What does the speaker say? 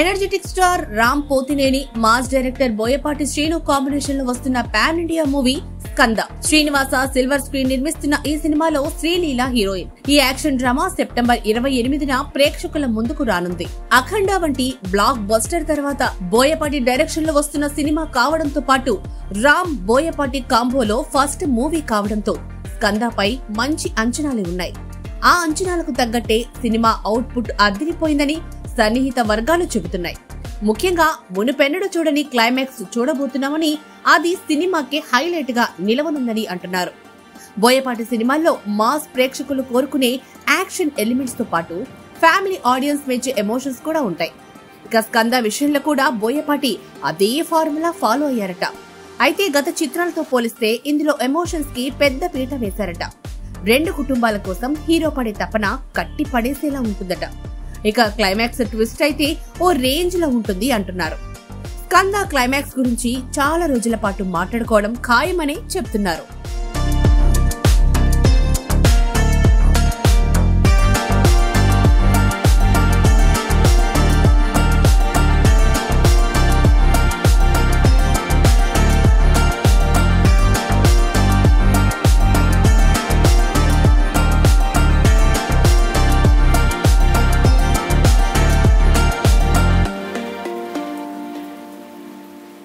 energetic star Ram Pothineni mass director Boyapati Srinu combination లో వస్తున్న pan India movie Skanda Srinivasa Silver Screen నిర్మిస్తున్న ఈ సినిమాలో శ్రీలీల హీరోయిన్ ఈ యాక్షన్ డ్రామా సెప్టెంబర్ ఇరవై ఎనిమిదిన ప్రేక్షకుల ముందుకు రానుంది అఖండ వంటి బ్లాక్ బస్టర్ తర్వాత బోయపాటి డైరెక్షన్ లో వస్తున్న సినిమా కావడంతో పాటు రామ్ బోయపాటి కాంబోలో ఫస్ట్ మూవీ కావడంతో స్కందపై మంచి అంచనాలు ఉన్నాయి ఆ అంచనాలకు తగ్గట్టే సినిమా అవుట్పుట్ అదిరిపోయిందని సన్నిహిత వర్గాలు చెబుతున్నాయి ముఖ్యంగా మునుపెన్నడు చూడని క్లైమాక్స్ చూడబోతున్నామని అది సినిమాకి హైలైట్ గా నిలవనుందని అంటున్నారు బోయపాటి సినిమాల్లో మాస్ ప్రేక్షకులు కోరుకునే యాక్షన్ ఎలిమెంట్స్ తో పాటు ఫ్యామిలీ ఆడియన్స్ మెచ్చే ఎమోషన్స్ కూడా ఉంటాయి ఇక స్కంద విషయంలో కూడా బోయపాటి అదే ఫార్ములా ఫాలో అయ్యారట అయితే గత చిత్రాలతో పోలిస్తే ఇందులో ఎమోషన్స్ కి పెద్ద పీట వేశారట రెండు కుటుంబాల కోసం హీరో పడే తపన కట్టి పడేసేలా ఉంటుందట ఇక క్లైమాక్స్ ట్విస్ట్ అయితే ఓ రేంజ్ లో ఉంటుంది అంటున్నారు స్కంద క్లైమాక్స్ గురించి చాలా రోజుల పాటు మాట్లాడుకోవడం ఖాయమని చెప్తున్నారు